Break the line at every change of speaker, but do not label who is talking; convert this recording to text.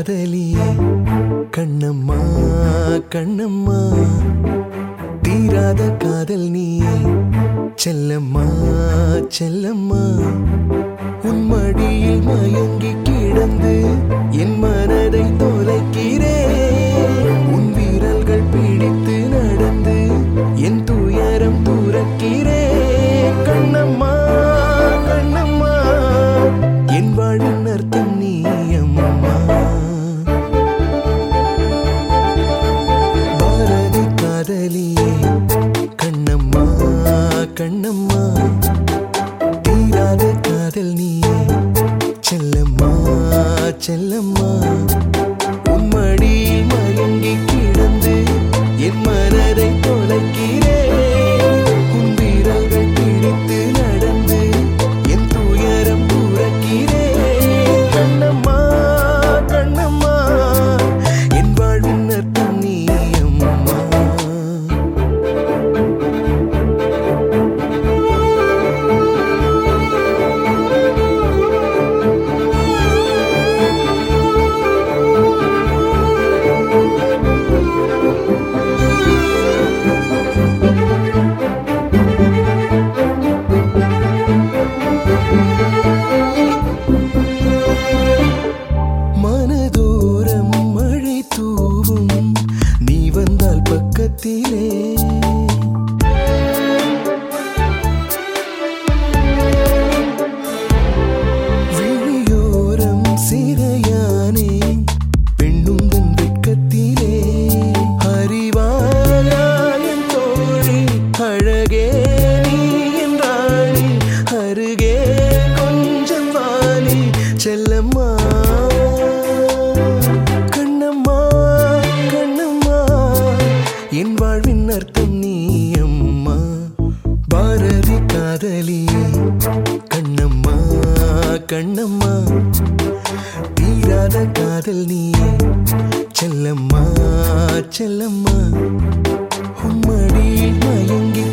காதலியே கண்ணம்மா கண்ணம்மா தீராத காதல் நீ செல்லம்மா செல்லம்மா உன் மடியில் மயங்கி கிடந்து என் மனதை தொலைக்கிறேன் உன் வீரல்கள் பிடித்து நடந்து என் துயரம் துறக்கிறேன் கண்ணம்மா கண்ணம்மா என் வாழ்வின் அர்த்தம் நீ அம்மா பாரதி காதலியே கண்ணம்மா கண்ணம்மா தீராத காதல் நீயே செல்லம்மா செல்லம்மா உன் மடியில் மயங்கி கிடந்து என் மனதை தொலைக்கிறேன் உன் வீரர்கள் பிடித்து நடந்து என் துயரம் துறக்கிறேன் கண்ணம்மா கண்ணம்மா என் வாழ்வின் அர்த்தம் நீ அம்மா மனதோரம் மழை தூவும் நீ வந்தால் பக்கத்திலே விழியோரம் சிறையானே பெண்ணுந்தன் வெட்கத்திலே அறிவாயாயன் தோழி அழகே நீ என்றாளி அருகே கொஞ்சம் வாலி செல்லம்மா கண்ணம்மா கண்ணம்மா என் வாழ்வின் அர்த்தம் நீ அம்மா பாரதி காதலியே கண்ணம்மா கண்ணம்மா தீராத காதல் நீயே செல்லம்மா செல்லம்மா உம்மடியில் மயங்கி